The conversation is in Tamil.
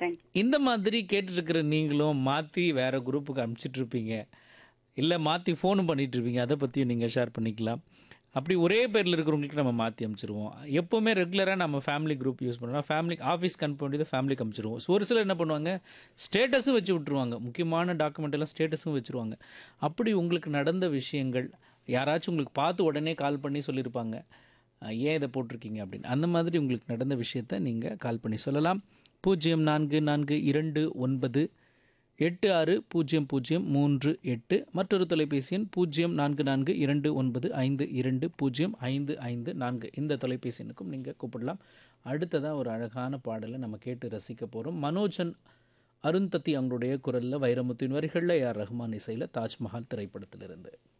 தேங்க்யூ இந்த மாதிரி கேட்டுருக்கிற நீங்களும் மாற்றி வேறு குரூப்புக்கு அனுப்பிச்சிட்ருப்பீங்க இல்லை மாற்றி ஃபோனும் பண்ணிகிட்ருப்பீங்க அதை பற்றியும் நீங்கள் ஷேர் பண்ணிக்கலாம் அப்படி ஒரே பேரில் இருக்கிறவங்களுக்கு நம்ம மாற்றி அனுப்பிச்சிருவோம் எப்போவுமே ரெகுலராக நம்ம ஃபேமிலி குரூப் யூஸ் பண்ணோம்னா ஃபேமிலி ஆஃபீஸ்க்கு அனுப்ப வேண்டியது ஃபேமிலிக்கு அனுப்பிச்சிருவோம் ஸோ ஒரு சிலர் என்ன பண்ணுவாங்க ஸ்டேட்டஸும் வச்சு விட்ருவாங்க முக்கியமான டாக்குமெண்ட் எல்லாம் ஸ்டேட்டஸும் வச்சுருவாங்க அப்படி உங்களுக்கு நடந்த விஷயங்கள் யாராச்சும் உங்களுக்கு பார்த்து உடனே கால் பண்ணி சொல்லியிருப்பாங்க அஹ் ஏன் இதை போட்டிருக்கீங்க அப்படின்னு அந்த மாதிரி உங்களுக்கு நடந்த விஷயத்த நீங்கள் கால் பண்ணி சொல்லலாம் பூஜ்ஜியம் நான்கு நான்கு இரண்டு ஒன்பது எட்டு ஆறு பூஜ்ஜியம் பூஜ்ஜியம் மூன்று எட்டு மற்றொரு தொலைபேசி எண் பூஜ்ஜியம் நான்கு நான்கு இரண்டு ஒன்பது ஐந்து இரண்டு பூஜ்ஜியம் ஐந்து ஐந்து நான்கு இந்த தொலைபேசி எண்ணுக்கும் நீங்கள் கூப்பிடலாம் அடுத்ததாக ஒரு அழகான பாடலை நம்ம கேட்டு ரசிக்க போகிறோம் மனோஜன் அருந்ததி அவங்களுடைய குரலில் வைரமுத்தின் வரிகளில் யார் ரஹ்மான் இசையில் தாஜ்மஹால் திரைப்படத்திலிருந்து